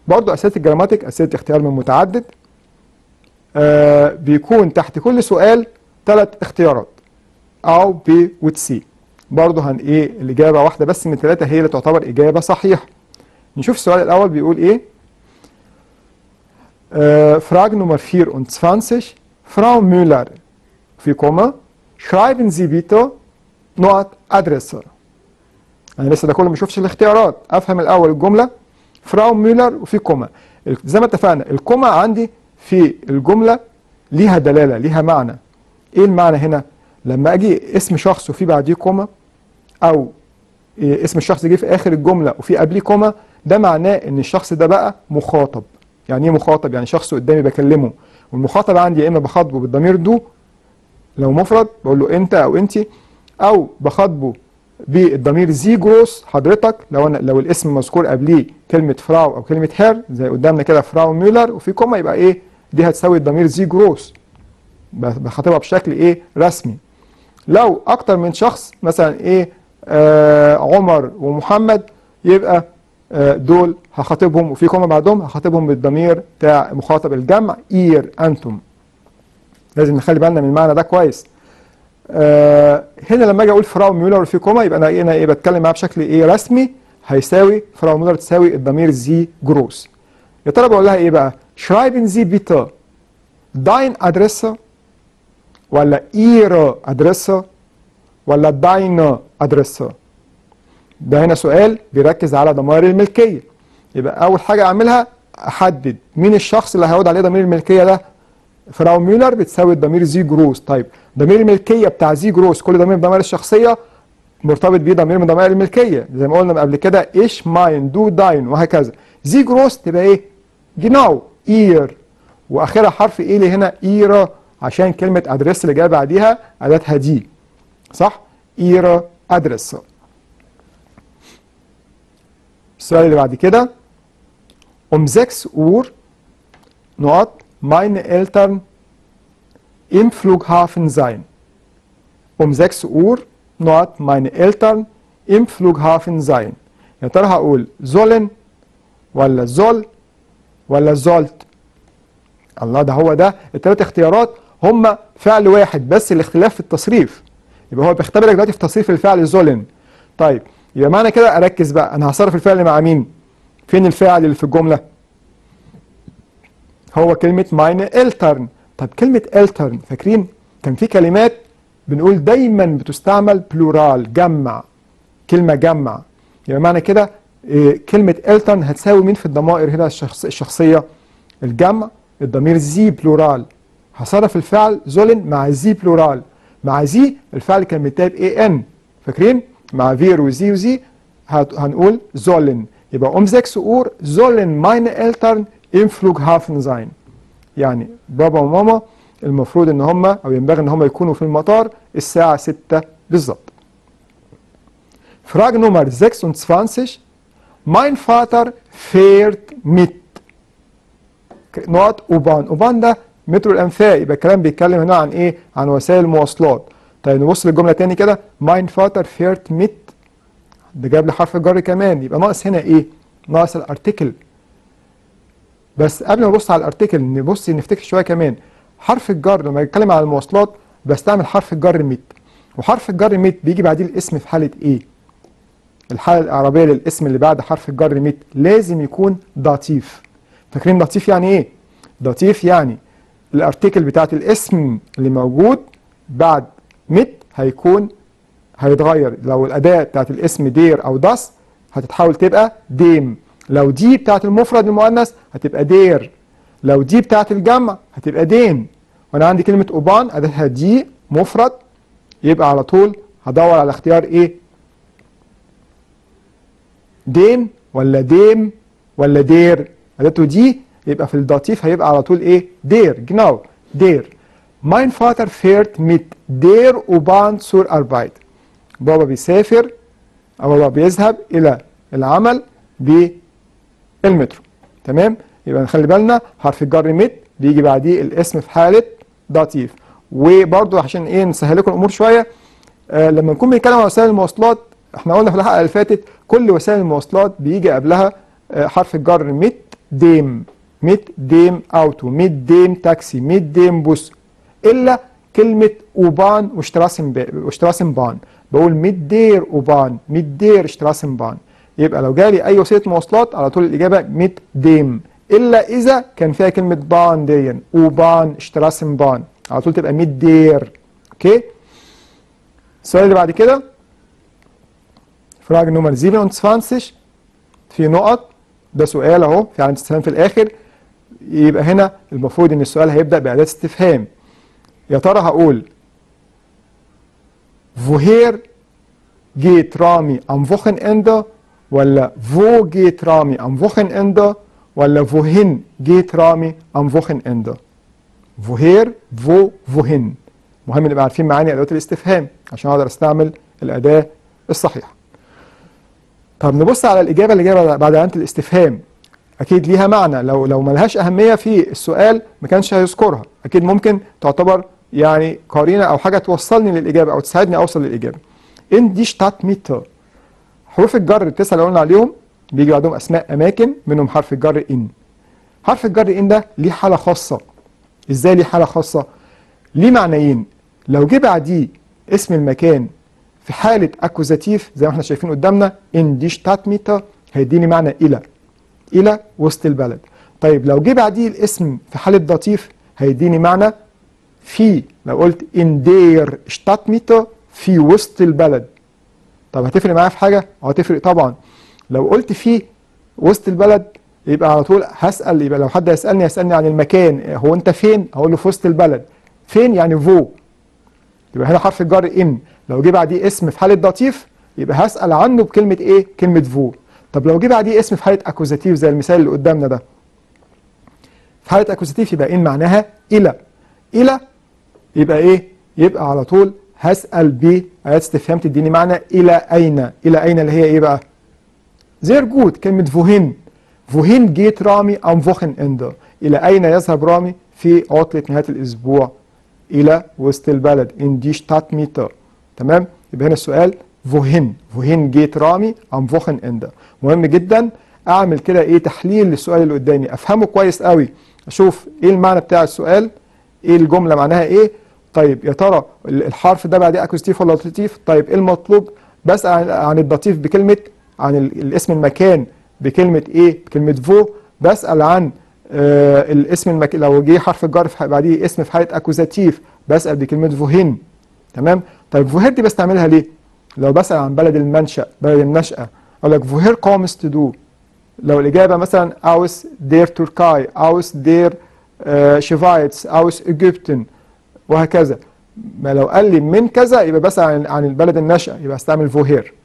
برضو اسئله الجراماتيك اسئله اختيار من متعدد آه بيكون تحت كل سؤال ثلاث اختيارات او ب وتسي برضو هن ايه الاجابه واحده بس من ثلاثه هي اللي تعتبر اجابه صحيحه نشوف السؤال الاول بيقول ايه äh, Frage Nummer 24 Frau Müller في كوما schreiben Sie bitte نقط Adresse انا لسه ده كله ما شفتش الاختيارات افهم الاول الجمله فراو ميولر وفي كوما زي ما اتفقنا الكوما عندي في الجمله ليها دلاله ليها معنى ايه المعنى هنا لما اجي اسم شخص وفي بعديه كوما او إيه اسم الشخص جه في اخر الجمله وفي قبليه كوما ده معناه ان الشخص ده بقى مخاطب يعني ايه مخاطب يعني شخص قدامي بكلمه والمخاطب عندي يا اما بخاطبه بالضمير دو لو مفرد بقول له انت او انت او بخاطبه بالضمير زي جروس حضرتك لو انا لو الاسم مذكور قبليه كلمه فراو او كلمه هير زي قدامنا كده فراو ميولر وفي كوما يبقى ايه دي هتساوي الضمير زي جروس بخاطبها بشكل ايه رسمي لو اكتر من شخص مثلا ايه آه عمر ومحمد يبقى آه دول هخاطبهم وفي كوما بعدهم هخاطبهم بالضمير بتاع مخاطب الجمع اير انتم لازم نخلي بالنا من المعنى ده كويس آه هنا لما اجي اقول فراو ميولر في كوما يبقى انا ايه انا ايه بتكلم معاه بشكل ايه رسمي هيساوي فراو ميولر تساوي الضمير زي جروس يا ترى بقول لها ايه بقى schreiben Sie bitte dein Adresse ولا ihre Adresse ولا deine Adresse ده هنا سؤال بيركز على ضمائر الملكيه يبقى اول حاجه اعملها احدد مين الشخص اللي هيعود عليه ضمير الملكيه ده فراو ميولر بتساوي الضمير زي جروس طيب ضمير الملكيه بتاع زي جروس كل ضمير من ضمائر الشخصيه مرتبط بيه ضمير من ضمائر الملكيه زي ما قلنا قبل كده ايش ماين دو داين وهكذا زي جروس تبقى ايه جناو اير واخرها حرف ايه اللي هنا ايرا عشان كلمه ادريس اللي جايه بعديها اداتها دي صح ايرا ادريس السؤال اللي بعد كده um 6 Uhr نقط meine Eltern im Flughafen sein. Um 6 Uhr نقط meine Eltern im Flughafen sein. يا ترى هقول sollen ولا soll ولا sollt الله ده هو ده الثلاث اختيارات هم فعل واحد بس الاختلاف في التصريف يبقى هو بيختبرك دلوقتي في تصريف الفعل sollen طيب يبقى معنى كده اركز بقى انا هصرف الفعل مع مين فين الفاعل اللي في الجمله هو كلمه ماين الترن طب كلمه الترن فاكرين كان في كلمات بنقول دايما بتستعمل بلورال جمع كلمه جمع يبقى معنى كده إيه كلمه الترن هتساوي مين في الضمائر هنا الشخص الشخصيه الجمع الضمير زي بلورال هصرف الفعل زولن مع زي بلورال مع زي الفعل كان متاب اي ان فاكرين مع فير وزي وزي هنقول sollen يبقى um 6 Uhr sollen meine Eltern im Flughafen sein يعني بابا وماما المفروض ان هم او ينبغي ان هم يكونوا في المطار الساعة 6 بالظبط Frage Nummer 26 Mein Vater fährt mit نقط أوبان أوبان ده مترو الأنفاق يبقى الكلام بيتكلم هنا عن إيه؟ عن وسائل المواصلات طيب نبص للجملة تاني كده ماين فاتر فيرت ميت ده جاب لي حرف الجر كمان يبقى ناقص هنا ايه؟ ناقص الارتكل بس قبل ما نبص على الارتكل نبص نفتكر شويه كمان حرف الجر لما يتكلم عن المواصلات بستعمل حرف الجر ميت وحرف الجر ميت بيجي بعديه الاسم في حاله ايه؟ الحاله الاعرابيه للاسم اللي بعد حرف الجر ميت لازم يكون داتيف فاكرين داتيف يعني ايه؟ داتيف يعني الارتكل بتاعت الاسم اللي موجود بعد مت هيكون هيتغير لو الاداه بتاعت الاسم دير او داس هتتحول تبقى ديم لو دي بتاعت المفرد المؤنث هتبقى دير لو دي بتاعت الجمع هتبقى دين وانا عندي كلمه اوبان اداتها دي مفرد يبقى على طول هدور على اختيار ايه دين ولا ديم ولا دير اداته دي يبقى في الداتيف هيبقى على طول ايه دير جناو دير Mein Vater fährt mit der U-Bahn zur Arbeit. بابا بيسافر أو بابا بيذهب إلى العمل بالمترو. تمام؟ يبقى نخلي بالنا حرف الجر مت بيجي بعديه الاسم في حالة داتيف. وبرضه عشان إيه نسهل لكم الأمور شوية آه لما نكون بنتكلم عن وسائل المواصلات احنا قلنا في الحلقة اللي فاتت كل وسائل المواصلات بيجي قبلها آه حرف الجر مت ديم ميت ديم اوتو ميت ديم تاكسي ميت ديم بوس الا كلمه اوبان وشتراسن وشتراسن بان بقول ميت دير اوبان ميت دير شتراسن بان يبقى لو جالي اي وسيله مواصلات على طول الاجابه ميت ديم الا اذا كان فيها كلمه بان دي اوبان شتراسن بان على طول تبقى ميت دير اوكي السؤال اللي بعد كده فراج نمر 27 في نقط ده سؤال اهو في علامه استفهام في الاخر يبقى هنا المفروض ان السؤال هيبدا باداه استفهام يا ترى هقول woher geht Rami am Wochenende ولا wo geht Rami am Wochenende ولا wohin geht Rami am Wochenende woher wo wohin مهم نبقى عارفين معاني ادوات الاستفهام عشان اقدر استعمل الاداه الصحيحه طب نبص على الاجابه اللي جايه بعد علامه الاستفهام اكيد ليها معنى لو لو ملهاش اهميه في السؤال ما كانش هيذكرها اكيد ممكن تعتبر يعني قرينه او حاجه توصلني للاجابه او تساعدني اوصل للاجابه ان دي شتات ميتر حروف الجر التسعه اللي قلنا عليهم بيجي بعدهم اسماء اماكن منهم حرف الجر ان حرف الجر ان ده ليه حاله خاصه ازاي ليه حاله خاصه ليه معنيين لو جه بعديه اسم المكان في حاله اكوزاتيف زي ما احنا شايفين قدامنا ان دي شتات ميتر هيديني معنى الى الى وسط البلد طيب لو جه بعديه الاسم في حاله ضتيف هيديني معنى في لو قلت ان دير شتات ميتر في وسط البلد طب هتفرق معايا في حاجه اه هتفرق طبعا لو قلت في وسط البلد يبقى على طول هسال يبقى لو حد هيسالني هيسالني عن المكان هو انت فين هقول له في وسط البلد فين يعني فو يبقى هنا حرف الجر ان لو جه بعديه اسم في حاله ضتيف يبقى هسال عنه بكلمه ايه كلمه فو طب لو جه بعديه اسم في حاله اكوزاتيف زي المثال اللي قدامنا ده في حاله اكوزاتيف يبقى ان معناها الى الى يبقى ايه يبقى على طول هسال ب ايات استفهام تديني معنى الى اين الى اين اللي هي ايه بقى زير جود كلمه فوهين فوهين جيت رامي ام فوخن اندر الى اين يذهب رامي في عطله نهايه الاسبوع الى وسط البلد ان دي شتات ميتر تمام يبقى هنا السؤال فوهين فوهين جيت رامي ام فوخن اندر مهم جدا اعمل كده ايه تحليل للسؤال اللي قدامي افهمه كويس قوي اشوف ايه المعنى بتاع السؤال ايه الجمله معناها ايه طيب يا ترى الحرف ده بعديه اكوستيف ولا لطيف طيب ايه المطلوب بسال عن الضتيف بكلمه عن الاسم المكان بكلمه ايه بكلمه فو بسال عن آه الاسم المكان لو جه حرف الجر بعديه اسم في حاله اكوزاتيف بسال بكلمه فوهين تمام طيب فوهير دي بستعملها ليه لو بسال عن بلد المنشا بلد النشاه اقول لك فوهير كومس تو دو لو الاجابه مثلا اوس دير تركاي اوس دير آه شيفايتس اوس ايجيبتن وهكذا ما لو قال لي من كذا يبقى بس عن عن البلد النشأ يبقى استعمل فوهير